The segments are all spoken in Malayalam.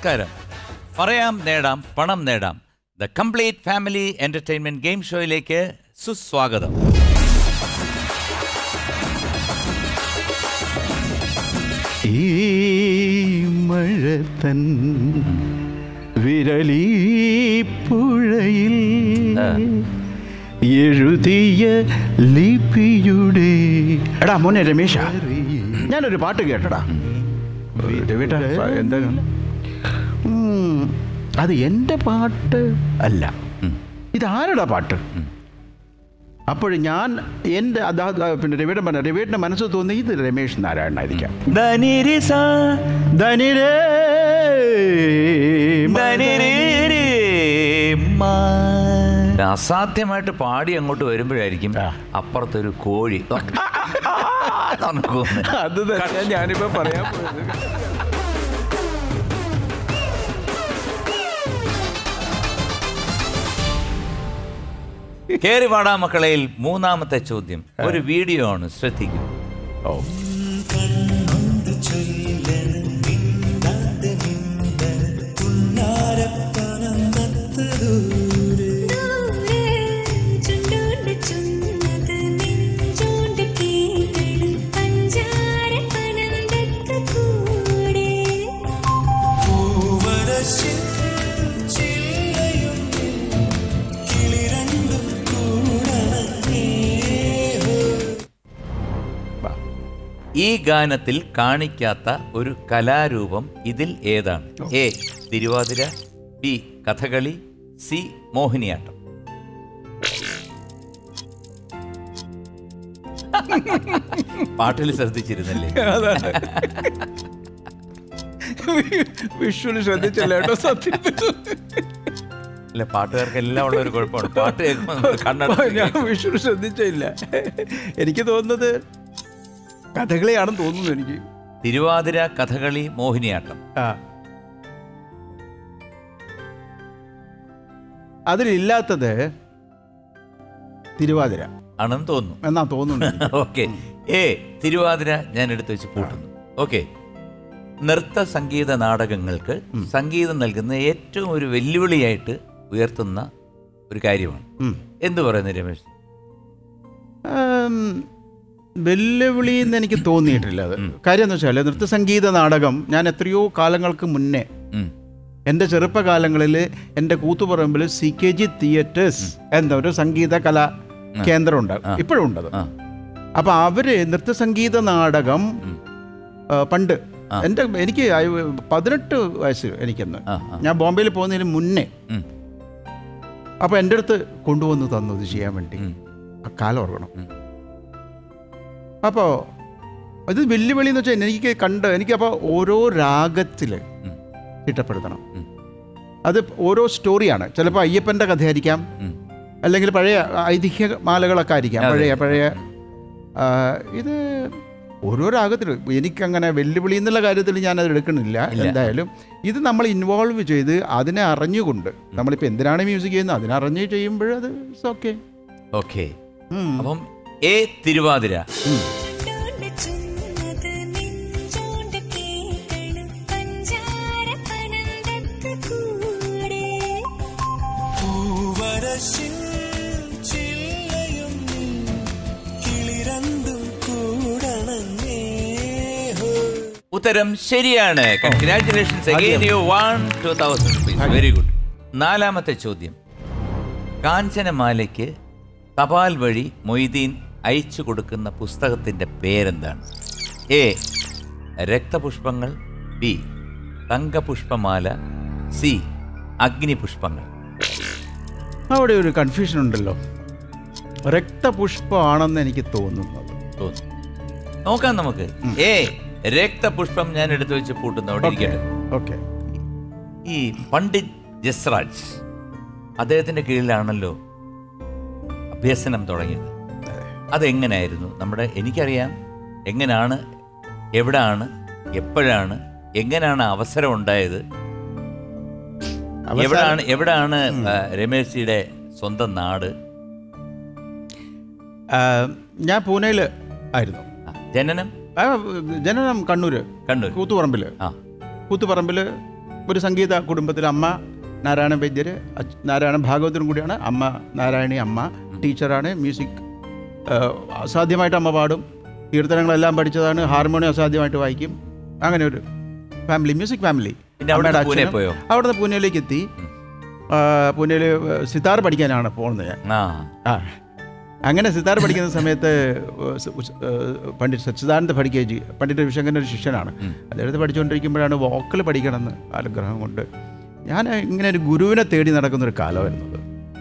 നമസ്കാരം പറയാം നേടാം പണം നേടാം the complete family entertainment game ഷോയിലേക്ക് സുസ്വാഗതം ഈ മഴ തൻ വിരലീ പുഴയിൽ എഴുതിയ ലിപിയുടെ എടാ മോനെ രമേശ ഞാനൊരു പാട്ട് കേട്ടടാ രവിട്ടാ എന്താ ഉം, അത് എൻ്റെ പാട്ട് അല്ല ഇതാരടാ പാട്ട് അപ്പോൾ ഞാൻ എൻ്റെ അതാ പിന്നെ രവിയുടെ പറഞ്ഞ രവിയുടെ മനസ്സ് തോന്നി ഇത് രമേശ് നാരായണനായിരിക്കാം ധനിരിസ ധനിരേ അസാധ്യമായിട്ട് പാടി അങ്ങോട്ട് വരുമ്പോഴായിരിക്കും ആ. അപ്പുറത്തൊരു കോഴി നടക്കുമെന്ന്. അത് തന്നെ ഞാനിപ്പോ പറയാൻ പോയത് കേറി പാടാ മക്കളയിൽ മൂന്നാമത്തെ ചോദ്യം ഒരു വീഡിയോ ആണ് ശ്രദ്ധിക്കൂ ഓ ദൂരെ ചുണ്ടോണ്ട് ചുന്നത് നെഞ്ചോണ്ട് കീകൾ പഞ്ചാര പനന്തക്ക് കൂടെ ഈ ഗാനത്തിൽ കാണിക്കാത്ത ഒരു കലാരൂപം ഇതിൽ ഏതാണ് A Thiruvathira B Kathakali C Mohiniyattam പാട്ടിൽ ശ്രദ്ധിച്ചിരുന്നല്ലേ വിഷ്വല് ശ്രദ്ധിച്ചില്ല കേട്ടോ സത്യം അല്ല പാട്ടുകാർക്ക് എല്ലാം ഉള്ള ഒരു കുഴപ്പമാണ് പാട്ട് കേൾക്കുമ്പോൾ നമ്മൾ ഞാൻ കണ്ണടച്ച് വിഷ്വല് ശ്രദ്ധിച്ചില്ല എനിക്ക് തോന്നുന്നത് കഥകളിയാണെന്ന് തോന്നുന്നു എനിക്ക് തിരുവാതിര കഥകളി മോഹിനിയാട്ടം ആ അതിലില്ലാത്തത് തിരുവാതിര ആണെന്ന് തോന്നുന്നു എന്നാ തോന്നുന്നു ഓക്കെ എ തിരുവാതിര ഞാൻ എടുത്തു വെച്ച് പൂട്ടുന്നു ഓക്കെ നൃത്ത സംഗീത നാടകങ്ങൾക്ക് സംഗീതം നൽകുന്ന ഏറ്റവും ഒരു വെല്ലുവിളിയായിട്ട് ഉയർത്തുന്ന ഒരു കാര്യമാണ് ഉം. എന്തു പറയുന്നു രമേശ് ആം, വെല്ലുവിളി എന്ന് എനിക്ക് തോന്നിയിട്ടില്ല അത് കാര്യം എന്ന് വെച്ചാൽ നൃത്തസംഗീത നാടകം ഞാൻ എത്രയോ കാലങ്ങൾക്ക് മുന്നേ ഉം. എൻ്റെ ചെറുപ്പകാലങ്ങളിൽ എൻ്റെ കൂത്തുപറമ്പിൽ സി കെ ജി തിയേറ്റേഴ്സ് എന്ന ഒരു സംഗീത കലാ കേന്ദ്രമുണ്ട് ഇപ്പോഴും ഉണ്ടത് ആ. അപ്പോൾ അവര് നൃത്തസംഗീത നാടകം ആ, പണ്ട് എൻ്റെ എനിക്ക് ആയ- പതിനെട്ട് വയസ്സ് എനിക്കെന്ന് ആ, ആ. ഞാൻ ബോംബെയിൽ പോകുന്നതിന് മുന്നേ ഉം. അപ്പോൾ എൻ്റെ അടുത്ത് കൊണ്ടുവന്ന് തന്നു ഇത് ചെയ്യാൻ വേണ്ടി ഉം. ആ കാലം ഓർക്കണം ഉം. അപ്പോൾ ഇത് വെല്ലുവിളി എന്ന് വെച്ചാൽ എനിക്ക് കണ്ട് എനിക്കപ്പോൾ ഓരോ രാഗത്തിൽ ഉം. ചിട്ടപ്പെടുത്തണം ഉം. അത് ഓരോ സ്റ്റോറിയാണ് ചിലപ്പോൾ അയ്യപ്പൻ്റെ കഥയായിരിക്കാം ഉം. അല്ലെങ്കിൽ പഴയ ഐതിഹ്യ മാലകളൊക്കെ ആയിരിക്കാം അതെ. പഴയ പഴയ ആ, ഇത് ഓരോ രാഗത്തിൽ എനിക്കങ്ങനെ വെല്ലുവിളി എന്നുള്ള കാര്യത്തിൽ ഞാനത് എടുക്കണില്ല ഇല്ല. എന്തായാലും ഇത് നമ്മൾ ഇൻവോൾവ് ചെയ്ത് അതിനെ അറിഞ്ഞുകൊണ്ട് നമ്മളിപ്പോൾ എന്തിനാണ് മ്യൂസിക് ചെയ്യുന്നത് അതിനറിഞ്ഞ് ചെയ്യുമ്പോൾ അത് ഓക്കെ ഓക്കെ അപ്പം എ തിരുവാതിര ചുണ്ടോണ്ട് ചുന്നത് നെഞ്ചോണ്ട് കീകൾ പഞ്ചാര പനന്തക്ക് കൂടെ ഉത്തരം ശരിയാണ് congratulations again you one two thousand very good നാലാമത്തെ ചോദ്യം കാഞ്ചനമാലയ്ക്ക് തപാൽ വഴി മൊയ്തീൻ അയച്ചു കൊടുക്കുന്ന പുസ്തകത്തിന്റെ പേരെന്താണ് എ രക്തപുഷ്പങ്ങൾ ബി തങ്കപുഷ്പമാല സി അഗ്നിപുഷ്പങ്ങൾ അവിടെ ഒരു കൺഫ്യൂഷൻ ഉണ്ടല്ലോ രക്തപുഷ്പമാണെന്ന് എനിക്ക് തോന്നുന്നത് തോന്നുന്നു നോക്കാം നമുക്ക് എ രക്തപുഷ്പം ഞാൻ എടുത്തു വെച്ച് പൂട്ടുന്നു അവിടെ ഇരിക്കട്ടെ ഓക്കെ ഈ പണ്ഡിറ്റ് ജസ്രാജ് അദ്ദേഹത്തിന്റെ കീഴിലാണല്ലോ അഭ്യസനം തുടങ്ങിയത് അതെങ്ങനെയായിരുന്നു നമ്മുടെ എനിക്കറിയാം എങ്ങനെയാണ് എവിടാണ് എപ്പോഴാണ് എങ്ങനെയാണ് അവസരം ഉണ്ടായത് അവസാനം- എവിടാണ് എവിടാണ് ആ, രമേശിയുടെ സ്വന്തം നാട് ഞാൻ പൂനെയിൽ ആയിരുന്നു ആ, ജനനം ആ, ജനനം കണ്ണൂര് കണ്ണൂർ കൂത്തുപറമ്പിൽ ആ കൂത്തുപറമ്പിൽ ഒരു സംഗീത കുടുംബത്തിൽ അമ്മ നാരായണ വൈദ്യർ അച്ഛ- നാരായണ ഭാഗവതരും കൂടിയാണ് അമ്മ നാരായണി അമ്മ ടീച്ചറാണ് മ്യൂസിക് ഏഹ്, അസാധ്യമായിട്ട് അമ്മ പാടും കീർത്തനങ്ങളെല്ലാം പഠിച്ചതാണ് ഹാർമോണിയം അസാധ്യമായിട്ട് വായിക്കും അങ്ങനെ ഒരു ഫാമിലി മ്യൂസിക് ഫാമിലി പിന്നെ അവിടുന്ന് പൂനെ പോയോ? അവിടുന്ന് പൂനെയിലേക്ക് എത്തി ആ, പൂനെയിൽ സിതാർ പഠിക്കാനാണ് പോകുന്നത് ഞാൻ ആ ആ അങ്ങനെ സിതാർ പഠിക്കുന്ന സമയത്ത് സ് ഉസ് ഏഹ് പണ്ഡിറ്റ് സച്ചിദാനന്ദ ഭടിക്കേജി പണ്ഡിറ്റ് രവിശങ്കരൻ്റെ ഒരു ശിഷ്യനാണ് അദ്ദേഹത്തെ പഠിച്ചുകൊണ്ടിരിക്കുമ്പോഴാണ് വോക്കൽ പഠിക്കണമെന്ന് ആഗ്രഹം കൊണ്ട് ഞാൻ ഇങ്ങനെ ഒരു ഗുരുവിനെ തേടി നടക്കുന്ന ഒരു കാലമായിരുന്നത്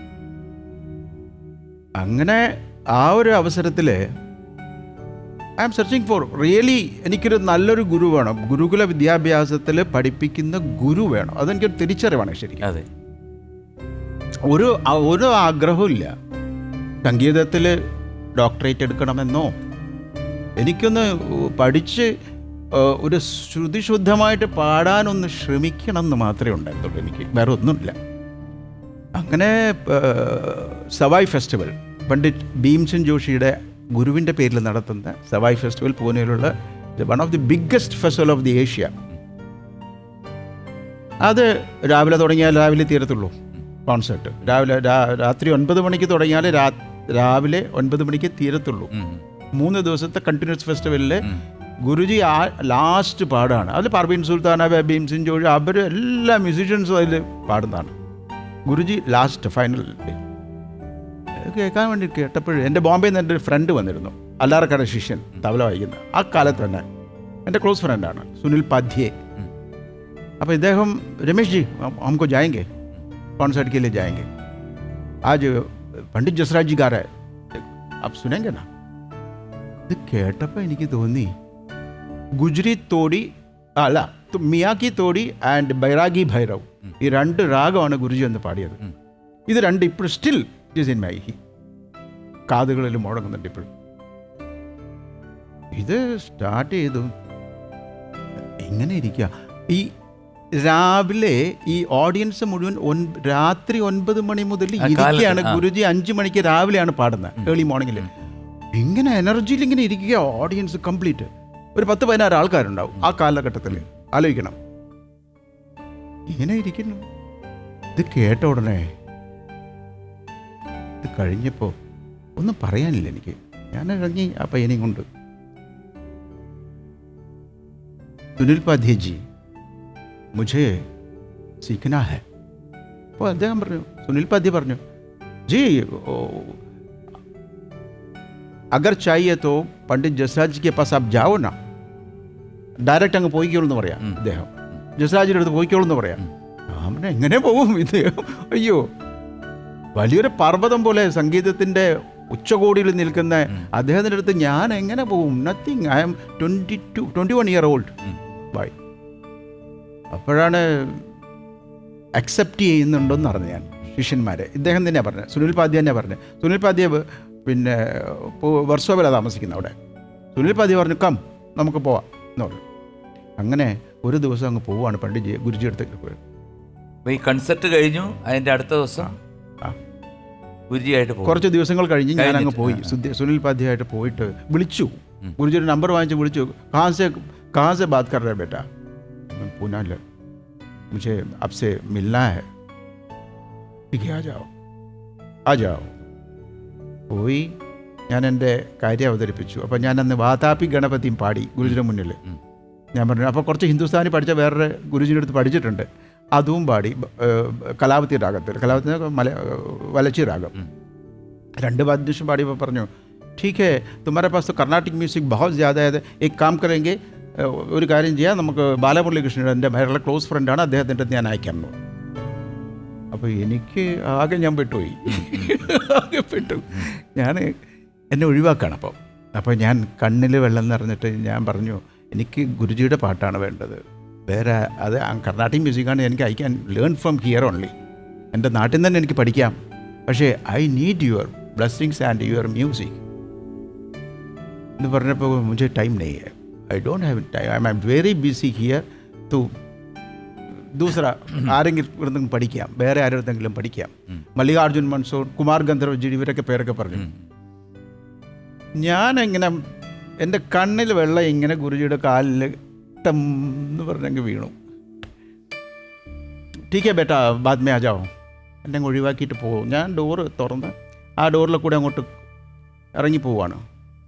അങ്ങനെ ആ ഒരു അവസരത്തിൽ I am searching for really എനിക്കൊരു നല്ലൊരു ഗുരു വേണം ഗുരുകുല വിദ്യാഭ്യാസത്തിൽ പഠിപ്പിക്കുന്ന ഗുരു വേണം അതെനിക്കൊരു തിരിച്ചറിവാണ് ശരിക്കും അതെ ഒരു അ- ഒരു ആഗ്രഹവും ഇല്ല സംഗീതത്തിൽ ഡോക്ടറേറ്റ് എടുക്കണമെന്നോ എനിക്കൊന്ന് പഠിച്ച് ഏഹ്, ഒരു ശ്രുതിശുദ്ധമായിട്ട് പാടാനൊന്ന് ശ്രമിക്കണം എന്ന് മാത്രമേ ഉണ്ടായിരുന്നുള്ളൂ എനിക്ക് വേറെ ഒന്നുമില്ല അങ്ങനെ ഏഹ്, സവായ് ഫെസ്റ്റിവൽ പണ്ഡിറ്റ് ഭീംസൻ ജോഷിയുടെ ഗുരുവിൻ്റെ പേരിൽ നടത്തുന്ന സവായ് ഫെസ്റ്റിവൽ പൂനെയിലുള്ള one of the biggest festival of the Asia അത് രാവിലെ തുടങ്ങിയാൽ രാവിലെ തീരത്തുള്ളൂ കോൺസേർട്ട് രാവിലെ രാ- രാത്രി ഒൻപത് മണിക്ക് തുടങ്ങിയാൽ രാ രാവിലെ ഒൻപത് മണിക്ക് തീരത്തുള്ളൂ ഉം. മൂന്ന് ദിവസത്തെ കണ്ടിന്യൂസ് ഫെസ്റ്റിവലിൽ ഗുരുജി ആ ലാസ്റ്റ് പാടാണ് അതിൽ പർവീൻ സുൽത്താൻ ഭീം സിംഗ് ജോഷി അവർ എല്ലാ മ്യൂസീഷ്യൻസും അതിൽ പാടുന്നതാണ് ഗുരുജി ലാസ്റ്റ് ഫൈനൽ കേൾക്കാൻ വേണ്ടി കേട്ടപ്പോഴും എൻ്റെ ബോംബെയിൽ നിന്ന് എൻ്റെ ഒരു ഫ്രണ്ട് വന്നിരുന്നു അല്ലാറക്കട ശിഷ്യൻ തബല വായിക്കുന്ന ആ കാലത്ത് തന്നെ എൻ്റെ ക്ലോസ് ഫ്രണ്ടാണ് സുനിൽ പാധ്യേ അപ്പോൾ ഇദ്ദേഹം രമേശ് ജി हम- हमको जाएंगे कॉन्सर्ट के लिए जाएंगे आज पंडित जसराज जी गा रहा है आप सुनेंगे ना ഇത് കേട്ടപ്പോൾ എനിക്ക് തോന്നി ഗുജറി തോടി അല്ല തു- മിയാക്കി തോടി ആൻഡ് ബൈറാഗി ഭൈരവ് ഈ രണ്ട് രാഗമാണ് ഗുരുജി എന്ന് പാടിയത് ഇത് രണ്ട് ഇപ്പോഴും സ്റ്റിൽ ഇസ് ഇൻ മൈ ഹി കാതുകളിൽ മുഴങ്ങുന്നുണ്ട് ഇപ്പോഴും ഇത് സ്റ്റാർട്ട് ചെയ്തു എങ്ങനെ ഇരിക്കുക ഈ രാവിലെ ഈ ഓഡിയൻസ് മുഴുവൻ ഒൻ- രാത്രി ഒൻപത് മണി മുതൽ ആ കാലത്ത്, ഇരിക്കുകയാണ് ആ. ഗുരുജി അഞ്ചു മണിക്ക് രാവിലെയാണ് പാടുന്നത് ഏർലി മോർണിംഗിൽ ഇങ്ങനെ എനർജിയിൽ ഇങ്ങനെ ഇരിക്കുക ഓഡിയൻസ് കംപ്ലീറ്റ് ഒരു പത്ത് പതിനാറ് ആൾക്കാരുണ്ടാവും ആ കാലഘട്ടത്തിൽ ആലോചിക്കണം ഇങ്ങനെ ഇരിക്കുന്നു ഇത് കേട്ട ഉടനെ ഇത് കഴിഞ്ഞപ്പോൾ ഒന്നും പറയാനില്ല എനിക്ക് ഞാൻ ഇറങ്ങി ആ പയ്യനെയും കൊണ്ട് സുനിൽ പാധ്യേ ജി മുझे सीखना है അപ്പോൾ അദ്ദേഹം പറഞ്ഞു സുനിൽ പാധ്യ പറഞ്ഞു ജി ഓ, അഗർ ചാഹിയെ തോ പണ്ഡിറ്റ് ജസ്രാജ് കെ പാസ് ആപ്പ് ജാവോ നാ ഡയറക്റ്റ് അങ്ങ് പോയിക്കോളൂ എന്ന് പറയാം അദ്ദേഹം ജസ്രാജിൻ്റെ അടുത്ത് പോയിക്കോളൂ എന്ന് പറയാം അവനെ എങ്ങനെ പോകും ഇത് അയ്യോ വലിയൊരു പർവ്വതം പോലെ സംഗീതത്തിൻ്റെ ഉച്ചകോടിയിൽ നിൽക്കുന്ന അദ്ദേഹത്തിൻ്റെ അടുത്ത് ഞാൻ എങ്ങനെ പോകും nothing I'm twenty two twenty one year old by അപ്പോഴാണ് അക്സെപ്റ്റ് ചെയ്യുന്നുണ്ടെന്ന് അറിഞ്ഞു ഞാൻ ശിഷ്യന്മാരെ ഇദ്ദേഹം തന്നെയാണ് പറഞ്ഞത് സുനിൽ പാധ്യ തന്നെയാണ് പറഞ്ഞത് സുനിൽ പാധ്യ വ- പിന്നെ വർഷോവില താമസിക്കുന്നത് അവിടെ സുനിൽ പാധ്യ പറഞ്ഞു കം നമുക്ക് പോവാം എന്ന് പറഞ്ഞു അങ്ങനെ ഒരു ദിവസം അങ്ങ് പോവാണ് പണ്ഡിറ്റ് ജി- ഗുരുജി അടുത്തേക്ക് പോയത് അപ്പൊ ഈ കൺസെർട്ട് കഴിഞ്ഞു അതിന്റെ അടുത്ത ദിവസം ആ ഗുരുജിയായിട്ട് പോകും കുറച്ച് ദിവസങ്ങൾ കഴിഞ്ഞ് ഞാൻ അങ്ങ് കഴിഞ്ഞിട്ട്, പോയി സുധി- സുനിൽ പാധ്യയായിട്ട് പോയിട്ട് വിളിച്ചു ഗുരുജിയുടെ നമ്പർ വാങ്ങിച്ച് വിളിച്ചു कहाँ से कहाँ से बात कर रहे हैं बेटा मैं पूना ले मुझे आपसे मिलना है ठीक है आ जाओ आ जाओ പോയി ഞാൻ എൻ്റെ കാര്യം അവതരിപ്പിച്ചു അപ്പോൾ ഞാൻ അന്ന് വാതാപി ഗണപതിയും പാടി ഗുരുജിയുടെ മുന്നിൽ ഞാൻ പറഞ്ഞു അപ്പോൾ കുറച്ച് ഹിന്ദുസ്ഥാനി പഠിച്ച വേറൊരു ഗുരുജിയുടെ അടുത്ത് പഠിച്ചിട്ടുണ്ട് അതും പാടി ബ- ഏഹ് കലാവതി രാഗത്തിൽ കലാവതി എന്ന് മല വലച്ചി രാഗം രണ്ട് വാദ്യം പാടിയപ്പോൾ പറഞ്ഞു ठीक है तुम्हारे पास तो कर्नाटिक म्यूजिक बहुत ज़्यादा है एक काम करेंगे ഏഹ് ഒരു കാര്യം ചെയ്യാം നമുക്ക് ബാലമുരളി കൃഷ്ണൻ എൻ്റെ വളരെ ക്ലോസ് ഫ്രണ്ടാണ് അദ്ദേഹത്തിൻ്റെ അടുത്ത് ഞാൻ അയക്കാം എന്ന് പറഞ്ഞു. അപ്പോൾ എനിക്ക് ആകെ ഞാൻ പെട്ടുപോയി ആകെ പെട്ടു ഞാൻ എന്നെ ഒഴിവാക്കാണ് അപ്പം അപ്പോൾ ഞാൻ കണ്ണിൽ വെള്ളം നിറഞ്ഞിട്ട് ഞാൻ പറഞ്ഞു എനിക്ക് ഗുരുജിയുടെ പാട്ടാണ് വേണ്ടത് വേറെ അത് ആ കർണാട്ടിക് മ്യൂസിക്കാണ് എനിക്ക് I can learn from here only എൻ്റെ നാട്ടിൽ നിന്ന് തന്നെ എനിക്ക് പഠിക്കാം പക്ഷേ I need your blessings and your music എന്ന് പറഞ്ഞപ്പോൾ മുझे ടൈം नहीं है I don't have time I'm very busy here to ദൂസറ ആരെങ്കിലും ഇവിടുന്ന് പഠിക്കാം വേറെ ആരുടെങ്കിലും പഠിക്കാം മല്ലികാർജുൻ മൻസൂർ കുമാർ ഗന്ധർവ്ജി ഇവരൊക്കെ പേരൊക്കെ പറഞ്ഞു ഞാൻ എങ്ങനെ എൻ്റെ കണ്ണിൽ വെള്ളം ഇങ്ങനെ ഗുരുജിയുടെ കാലിൽ ടം എന്ന് പറഞ്ഞെങ്കിൽ വീണു ടീക്കെ ബേട്ട ബാദ് മേ ആ ജാओ എന്നെ അങ്ങ് ഒഴിവാക്കിയിട്ട് പോകും ഞാൻ ഡോറ് തുറന്ന് ആ ഡോറിലെ കൂടെ അങ്ങോട്ട് ഇറങ്ങി പോവാണ്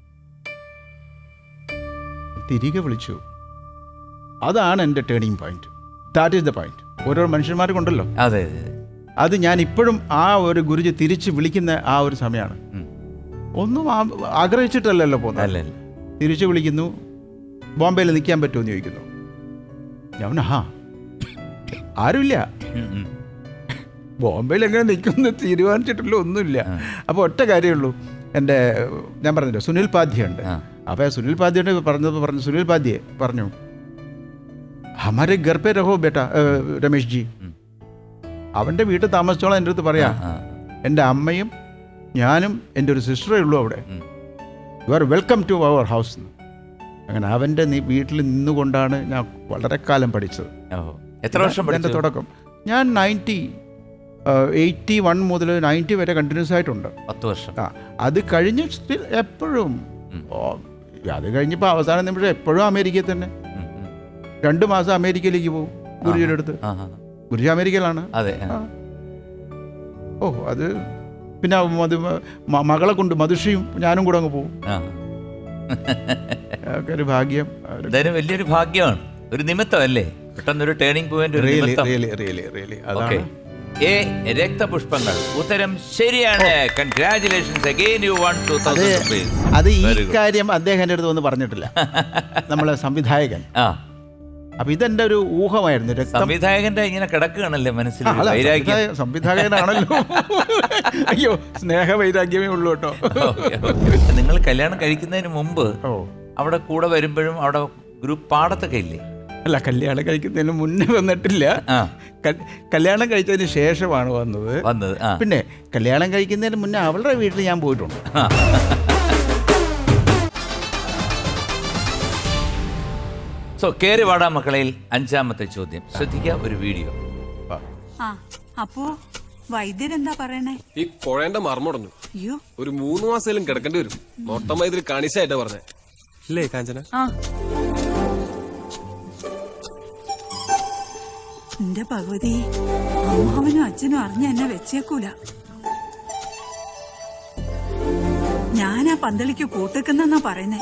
തിരികെ വിളിച്ചു അതാണ് എൻ്റെ turning point that is the point ഓരോ മനുഷ്യന്മാർക്കുണ്ടല്ലോ അതെ അതെ അതെ. അത് ഞാൻ ഇപ്പോഴും ആ ഒരു ഗുരുജി തിരിച്ച് വിളിക്കുന്ന ആ ഒരു സമയമാണ് ഉം. ഒന്നും ആ- ആഗ്രഹിച്ചിട്ടല്ലല്ലോ പോകുന്നത് അല്ല അല്ല തിരിച്ചു വിളിക്കുന്നു ബോംബെയിൽ നിൽക്കാൻ പറ്റുമോ എന്ന് ചോദിക്കുന്നു ഞാൻ പറഞ്ഞു, ആ ആരുമില്ല ഉം, ഉം. ബോംബെയിൽ എങ്ങനെ നിൽക്കുന്നു തീരുമാനിച്ചിട്ടില്ല ഒന്നുമില്ല അപ്പോൾ ഒറ്റ കാര്യമുള്ളൂ എൻ്റെ ഞാൻ പറഞ്ഞില്ല സുനിൽ പാധ്യ ഉണ്ട് ആ. അപ്പോൾ സുനിൽ പാധ്യയുടെ പറഞ്ഞത് പറഞ്ഞു സുനിൽ പാധ്യെ പറഞ്ഞു ഹമാരെ ഗർ പേ രഹോ ബേട്ട ഏ, രമേശ് ജി ഉം. അവൻ്റെ വീട്ടിൽ താമസിച്ചോളാം എൻ്റെ അടുത്ത് പറയാം ആ, എൻ്റെ അമ്മയും ഞാനും എൻ്റെ ഒരു സിസ്റ്ററേ ഉള്ളൂ അവിടെ ഉം. You are welcome to our house അങ്ങനെ അവൻ്റെ നീ വീട്ടിൽ നിന്നുകൊണ്ടാണ് ഞാൻ വളരെ കാലം പഠിച്ചത് ഓഹോ. എത്ര വർഷം എൻ്റെ പഠിച്ചു തുടക്കം ഞാൻ നയൻറ്റി എയ്റ്റി വൺ മുതൽ നയൻറ്റി വരെ കണ്ടിന്യൂസ് ആയിട്ടുണ്ട് പത്ത് വർഷം ആ അത് കഴിഞ്ഞ് still എപ്പോഴും ഉം. ഓ, അത് കഴിഞ്ഞപ്പോൾ അവസാന നിമിഷം എപ്പോഴും അമേരിക്കയിൽ തന്നെ ഉം, ഉം. രണ്ട് മാസം അമേരിക്കയിലേക്ക് പോകും ഗുരുജിയുടെ അടുത്ത് ആ, ആ. ഗുരുജി അമേരിക്കയിലാണ് അതെ ആ. ആ. ഓ അത് പിന്നെ മധു മ- മകളെ കൊണ്ട് മധുഷിയും ഞാനും കൂടെ അങ്ങ് പോകും ആ. അതൊക്കെ ഒരു ഭാഗ്യം എന്തായാലും വലിയൊരു ഭാഗ്യമാണ് ഒരു നിമിത്തം അല്ലേ പെട്ടെന്നൊരു ടേണിംഗ് പോയിന്റ് ഒരു റിയലി നിമിത്തം റിയലി റിയലി റിയലി ഓക്കെ അതാണ് എ രക്തപുഷ്പങ്ങൾ ഉത്തരം ശരിയാണ് congratulations again you one two അത് തൗസൻഡ് അത് ഈ Very good. കാര്യം അദ്ദേഹം എൻ്റെ അടുത്ത് ഒന്നും പറഞ്ഞിട്ടില്ല നമ്മളെ സംവിധായകൻ ആ അപ്പൊ ഇതെന്റെ ഒരു ഊഹമായിരുന്നു രക്തം സംവിധായകന്റെ ഇങ്ങനെ കിടക്കുകയാണല്ലേ മനസ്സിൽ ആ, അല്ല, വൈരാഗ്യം സംവിധായ- സംവിധായകനാണല്ലോ അയ്യോ സ്നേഹ വൈരാഗ്യമേ ഉള്ളൂ കേട്ടോ ഓക്കേ, ഓക്കേ. നിങ്ങൾ കല്യാണം കഴിക്കുന്നതിന് മുമ്പ് ഓ അവിടെ കൂടെ വരുമ്പോഴും അവിടെ ഗ്രൂപ്പ് പാടത്തൊക്കെ ഇല്ലേ അല്ല കല്യാണം കഴിക്കുന്നതിന് മുന്നേ വന്നിട്ടില്ല ആ ക- കല്യാണം കഴിച്ചതിന് ശേഷമാണ് വന്നത് വന്നത് ആ പിന്നെ കല്യാണം കഴിക്കുന്നതിന് മുന്നേ അവളുടെ വീട്ടിൽ ഞാൻ പോയിട്ടുണ്ട് സോ കേറി വാടാ മക്കളയിൽ അഞ്ചാമത്തെ ചോദ്യം ശ്രദ്ധിക്കുക ഒരു വീഡിയോ ആ അപ്പോ വൈദ്യരെന്താ പറയണേ ഈ കുഴേന്റെ മർമ്മടന്നു അയ്യോ ഒരു മൂന്ന് മാസത്തിലും കിടക്കേണ്ടി വരും മൊത്തം വൈദ്യുതി കണിശായിട്ടാ പറഞ്ഞേ ഇല്ലേ കാഞ്ചന ആ എന്റെ ഭഗവതി അമ്മാവനും അച്ഛനും അറിഞ്ഞ എന്നെ വെച്ചേക്കൂല ഞാനാ പന്തളിക്ക് കൂട്ടിക്കുന്നെന്നാ പറയുന്നേ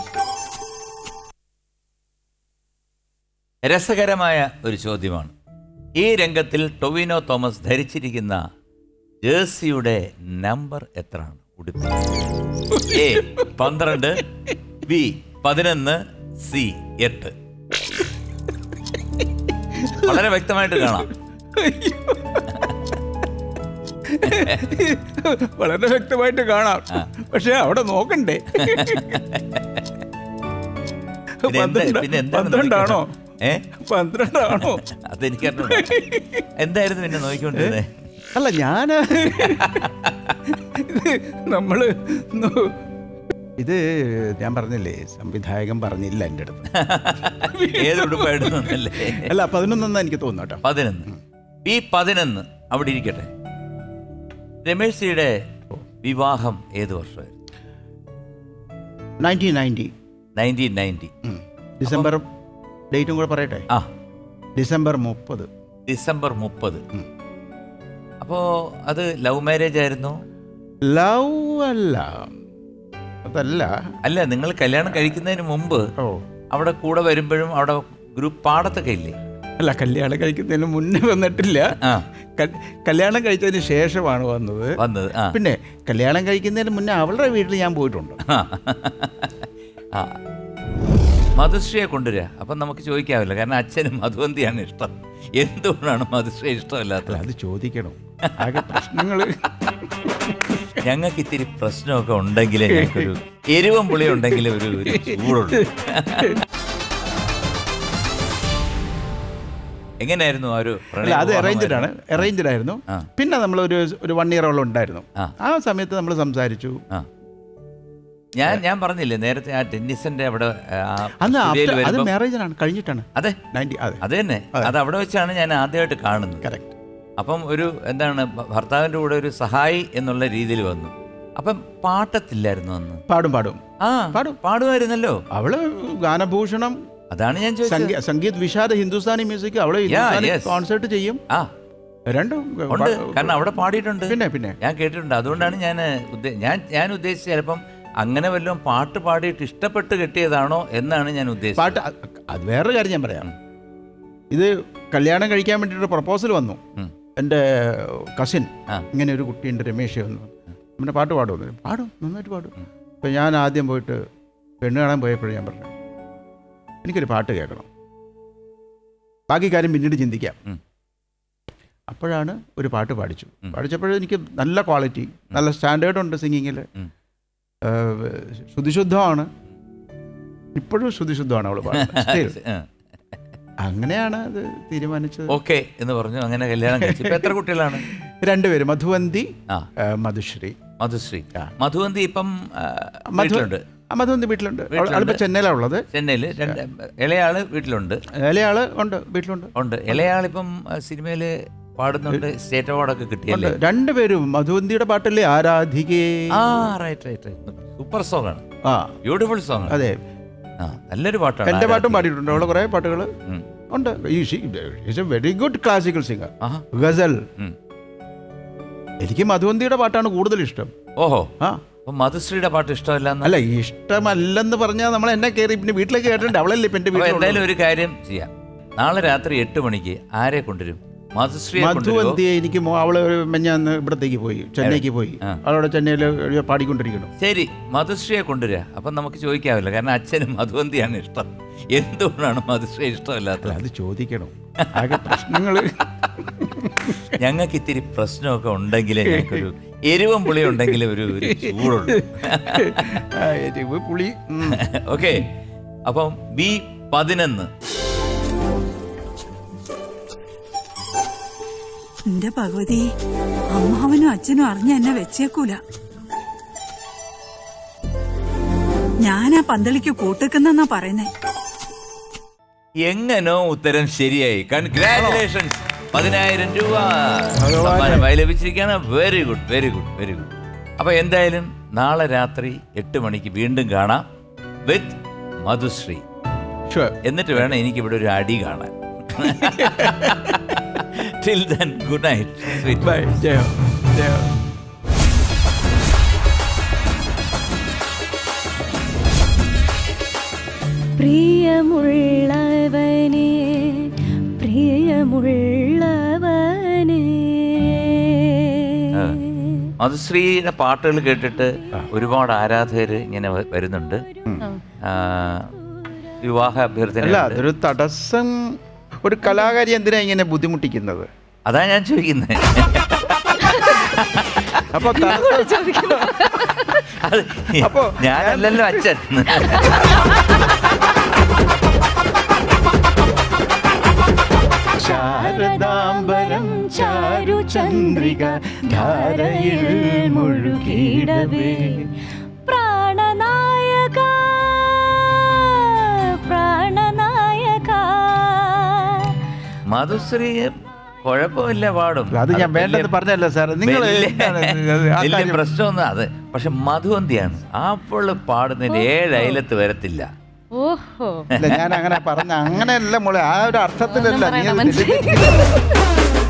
രസകരമായ ഒരു ചോദ്യമാണ് ഈ രംഗത്തിൽ ടൊവിനോ തോമസ് ധരിച്ചിരിക്കുന്ന ജേഴ്സിയുടെ നമ്പർ എത്രയാണ് ഉടുപ്പിൽ എ പന്ത്രണ്ട് ബി പതിനൊന്ന് സി എട്ട് വളരെ വ്യക്തമായിട്ട് കാണാം വളരെ വ്യക്തമായിട്ട് കാണാം പക്ഷെ അവിടെ നോക്കണ്ടേ പിന്നെ എന്താ പന്ത്രണ്ട്- പിന്നെ എന്താണ് പന്ത്രണ്ടാണോ നോക്കിക്കൊണ്ടിരുന്നത്? ഏ പന്ത്രണ്ടാണോ അതെനിക്കറിഞ്ഞൂടാ എന്തായിരുന്നു പിന്നെ നോക്കിക്കൊണ്ടിരുന്നത് അല്ല ഞാൻ നമ്മള് നോ- ഇത് ഞാൻ പറഞ്ഞില്ലേ സംവിധായകൻ പറഞ്ഞില്ല എൻ്റെ അടുത്ത് ഏത് ഉടുപ്പായിരുന്നു എന്നല്ലേ അല്ല പതിനൊന്നെന്നാ എനിക്ക് തോന്നുന്നു കേട്ടോ പതിനൊന്ന് ബി പതിനൊന്ന് അവിടെ ഇരിക്കട്ടെ രമേഷ് സിയുടെ വിവാഹം ഏത് വർഷമായിരുന്നു nineteen ninety nineteen ninety December ഡേറ്റും കൂടെ പറയട്ടെ ആ ഡിസംബർ മുപ്പത് ഡിസംബർ മുപ്പത് അപ്പോ അത് ലവ് മാരേജ് ആയിരുന്നു ലവ് അല്ല അതല്ല അല്ല നിങ്ങൾ കല്യാണം കഴിക്കുന്നതിന് മുമ്പ് ഓ അവിടെ കൂടെ വരുമ്പോഴും അവിടെ ഗ്രൂപ്പ് പാടത്തൊക്കെ ഇല്ലേ അല്ല കല്യാണം കഴിക്കുന്നതിന് മുന്നേ വന്നിട്ടില്ല ആ ക- കല്യാണം കഴിച്ചതിന് ശേഷമാണ് വന്നത് വന്നത് ആ പിന്നെ കല്യാണം കഴിക്കുന്നതിന് മുന്നേ അവളുടെ വീട്ടിൽ ഞാൻ പോയിട്ടുണ്ട് ആ മധുശ്രീയെ കൊണ്ടുവരിക അപ്പം നമുക്ക് ചോദിക്കാവില്ല കാരണം അച്ഛനും മധുവന്തിയാണ് ഇഷ്ടം എന്തുകൊണ്ടാണ് മധുശ്രീ അല്ല ഇഷ്ടമല്ലാത്തത് അത് ചോദിക്കണം ആകെ പ്രശ്നങ്ങൾ ഞങ്ങൾക്ക് ഇത്തിരി പ്രശ്നമൊക്കെ ഉണ്ടെങ്കിലേ ഞങ്ങൾക്കൊരു എരിവും പുളി ഉണ്ടെങ്കിലേ ഒരു ഒരു ചൂടുള്ളൂ എങ്ങനെയായിരുന്നു ആ ഒരു അല്ല അത് പ്രണയ അറേഞ്ച്ഡ് ആണ് വിവാഹമായിരുന്നു? അറേഞ്ച്ഡ് ആയിരുന്നു ആ. പിന്നെ നമ്മൾ ഒരു ഒരു വൺ ഇയറോളം ഉണ്ടായിരുന്നു ആ. ആ സമയത്ത് നമ്മൾ സംസാരിച്ചു ആ ഞാൻ ഞാൻ പറഞ്ഞില്ലേ നേരത്തെ ആ ടെന്നീസിന്റെ അവിടെ ആ, അന്ന് സ്റ്റുഡിയോയിൽ after- അത് വരുമ്പം- മാരേജിനാണ് കഴിഞ്ഞിട്ടാണ് അതെ നയൻറ്റി അതെ അത് തന്നെ അത് അവിടെ വെച്ചാണ് ഞാൻ ആദ്യമായിട്ട് കാണുന്നത് കറക്റ്റ് അപ്പം ഒരു എന്താണ് ഭ- ഭർത്താവിന്റെ കൂടെ ഒരു സഹായി എന്നുള്ള രീതിയിൽ വന്നു അപ്പം പാട്ടത്തില്ലായിരുന്നു അന്ന് പാടും പാടും ആ പാടും. പാടുമായിരുന്നല്ലോ അവള് ഗാനഭൂഷണം അതാണ് ഞാൻ ചോദിച്ചത് സംഗീ- സംഗീത് വിഷാദ ഹിന്ദുസ്ഥാനി മ്യൂസിക് അവള് Yeah, ഹിന്ദുസ്ഥാനി yes. കോൺസേർട്ട് ചെയ്യും ആ രണ്ടും ഉണ്ട് കാരണം അവിടെ പാടിയിട്ടുണ്ട് പിന്നെ പിന്നെ ഞാൻ കേട്ടിട്ടുണ്ട് അതുകൊണ്ടാണ് ഞാൻ ഉദ്ദേ- ഞാൻ ഞാൻ ഉദ്ദേശിച്ചത് ചിലപ്പം അങ്ങനെ വല്ലതും പാട്ട് പാടിയിട്ട് ഇഷ്ടപ്പെട്ട് കെട്ടിയതാണോ എന്നാണ് ഞാൻ ഉദ്ദേശിച്ചത് പാട്ട് അത് അത് വേറൊരു കാര്യം ഞാൻ പറയാം ഇത് കല്യാണം കഴിക്കാൻ വേണ്ടിയിട്ട് പ്രപ്പോസൽ വന്നു ഉം. എൻ്റെ കസിൻ ആ. ഇങ്ങനെ ഒരു കുട്ടിയുണ്ട് രമേശ് വന്നു പിന്നെ പാട്ട് പാടുമെന്ന് പാടും നന്നായിട്ട് പാടും അപ്പം ഞാൻ ആദ്യം പോയിട്ട് പെണ്ണ് കാണാൻ പോയപ്പോഴേ ഞാൻ പറഞ്ഞു എനിക്കൊരു പാട്ട് കേൾക്കണം ബാക്കി കാര്യം പിന്നീട് ചിന്തിക്കാം ഉം. അപ്പോഴാണ് ഒരു പാട്ട് പാടിച്ചു ഉം. പാടിച്ചപ്പോഴും എനിക്ക് നല്ല ക്വാളിറ്റി നല്ല സ്റ്റാൻഡേർഡ് ഉണ്ട് സിംഗിങ്ങിൽ ഉം. ശ്രുതിശുദ്ധമാണ് ഇപ്പോഴും ശ്രുതിശുദ്ധമാണ് അവൾ പാടുന്നത് Still. ആ. അങ്ങനെയാണ് അത് തീരുമാനിച്ചത് ഓക്കെ എന്ന് പറഞ്ഞു അങ്ങനെ കല്യാണം കഴിച്ചു ഇപ്പൊ എത്ര കുട്ടികളാണ് രണ്ടുപേര് മധുവന്തി ആ ആ, മധുശ്രീ മധുശ്രീ മധുവന്തി ഇപ്പം ആ, മധു വീട്ടിലുണ്ട് ആ, മധുവന്തി വീട്ടിലുണ്ട് അവൾ- വീട്ടിലുണ്ട്. അവളിപ്പോ ചെന്നൈയിലാണ് ഉള്ളത് ചെന്നൈയില് രണ്ട് ഇളയാള് വീട്ടിലുണ്ട് ഇലയാള് ഉണ്ട് വീട്ടിലുണ്ട് ഉണ്ട് ഇളയാളിപ്പം ആ, സിനിമയില് പാടുന്നുണ്ട് സ്റ്റേറ്റ് അവാർഡൊക്കെ കിട്ടിയല്ലേ ഉണ്ട് രണ്ടുപേരും മധുവന്തിയുടെ പാട്ടല്ലേ ആരാധികേ ആ റൈറ്റ് റൈറ്റ് സൂപ്പർ സോങ് ആണ് ആ ബ്യൂട്ടിഫുൾ സോങ് അതെ ആ നല്ലൊരു പാട്ടാണ് എന്റെ പാട്ടും ആരാധ്യ. പാടിയിട്ടുണ്ട് അവള് കുറെ പാട്ടുകൾ ഉം. ഉണ്ട് is a very good classical singer ആഹാ. ഗസൽ ഉം. എനിക്ക് മധുവന്തിയുടെ പാട്ടാണ് കൂടുതൽ ഇഷ്ടം ഓഹോ ആ അപ്പൊ മധുശ്രീയുടെ പാട്ട് ഇഷ്ടമല്ല അല്ല ഇഷ്ടമല്ലെന്ന് പറഞ്ഞാൽ നമ്മൾ എന്നെ കയറി പിന്നെ വീട്ടിലേക്ക് കേട്ടിട്ടുണ്ട് അവളല്ലേ ഇപ്പൊ എന്റെ അപ്പൊ വീട്ടിൽ എന്തായാലും ഒരു കാര്യം ചെയ്യാം നാളെ രാത്രി എട്ട് മണിക്ക് ആരെ കൊണ്ടുവരും മധുശ്രീയെ കൊണ്ടുവരുമോ മധുവന്തിയെ എനിക്ക് മോ- അവള് ഒരു മെഞ്ഞാന്ന് ഇവിടത്തേക്ക് പോയി ചെന്നൈക്ക് പോയി ആ. അവളവിടെ ചെന്നൈയിൽ പാടിക്കൊണ്ടിരിക്കണം ശരി മധുശ്രീയെ കൊണ്ടുവരിക അപ്പം നമുക്ക് ചോദിക്കാമല്ലോ കാരണം അച്ഛനും മധുവന്തിയാണ് ഇഷ്ടം എന്തുകൊണ്ടാണ് മധുശ്രീ ഇഷ്ടമല്ലാത്തത് അത് ചോദിക്കണം ആകെ പ്രശ്നങ്ങൾ ഞങ്ങൾക്ക് ഇത്തിരി പ്രശ്നമൊക്കെ ഉണ്ടെങ്കിലേ ഞങ്ങൾക്കൊരു എരിവും പുളി ഉണ്ടെങ്കിൽ ഒരു ഒരു ചൂടുള്ളൂ പുളി ഉം. ഓക്കെ അപ്പം ബി പതിനൊന്ന് എന്റെ ഭഗവതി അമ്മാവനും അച്ഛനും അറിഞ്ഞ എന്നെ വെച്ചേക്കൂല ഞാനാ പന്തളിക്ക് കൂട്ടുക്കുന്നെന്നാ പറയുന്നേ എങ്ങനോ ഉത്തരം ശരിയായി കൺഗ്രാറ്റുലേഷൻസ് പതിനായിരം രൂപ സമ്മാനമായി ലഭിച്ചിരിക്കുകയാണ് very good very good very good അപ്പൊ എന്തായാലും നാളെ രാത്രി എട്ട് മണിക്ക് വീണ്ടും കാണാം വിത്ത് മധുശ്രീ Sure. എന്നിട്ട് വേണം എനിക്ക് ഇവിടെ ഒരു അടി കാണാൻ till then good night Bye. ജയം ജയം പ്രിയമുള്ളവനെ പ്രിയമുള്ളവനെ മധുശ്രീയുടെ പാട്ടുകൾ കേട്ടിട്ട് ഒരുപാട് ആരാധകർ ഇങ്ങനെ വ- വരുന്നുണ്ട് ആ, വിവാഹ അഭ്യർത്ഥന അല്ല അതൊരു തടസ്സം ഒരു കലാകാരി എന്തിനാ ഇങ്ങനെ ബുദ്ധിമുട്ടിക്കുന്നത് അതാ ഞാൻ ചോദിക്കുന്നത് അപ്പൊ തടസ്സം- അത് അപ്പോ ഞാനല്ലല്ലോ അച്ഛൻ ശാരദാംബരം ചാരുചന്ദ്രിക ധാരയിൽ മുഴുകിടവേ പ്രാണനായക പ്രാണനായക മധുശ്രീ കുഴപ്പമില്ല പാടും അത് ഞാൻ അത് വേണ്ടെന്ന് വലിയ- പറഞ്ഞല്ല സാർ നിങ്ങൾ വലിയ- എന്താണ് ഇത്? ആ വലിയ കാര്യം- പ്രശ്നമൊന്നും അത് പക്ഷെ മധുവന്തിയാണ് അപ്പോൾ പാടുന്നതിന് ഏഴ് അയലത്ത് വരത്തില്ല ഓഹോ ഇല്ല ഞാൻ അങ്ങനെ പറഞ്ഞ അങ്ങനെയല്ല മോളെ ആ ഒരു അർത്ഥത്തിലല്ല നീ അത് മനസ്സിലായി. തെറ്റിദ്ധരിക്കരുത്.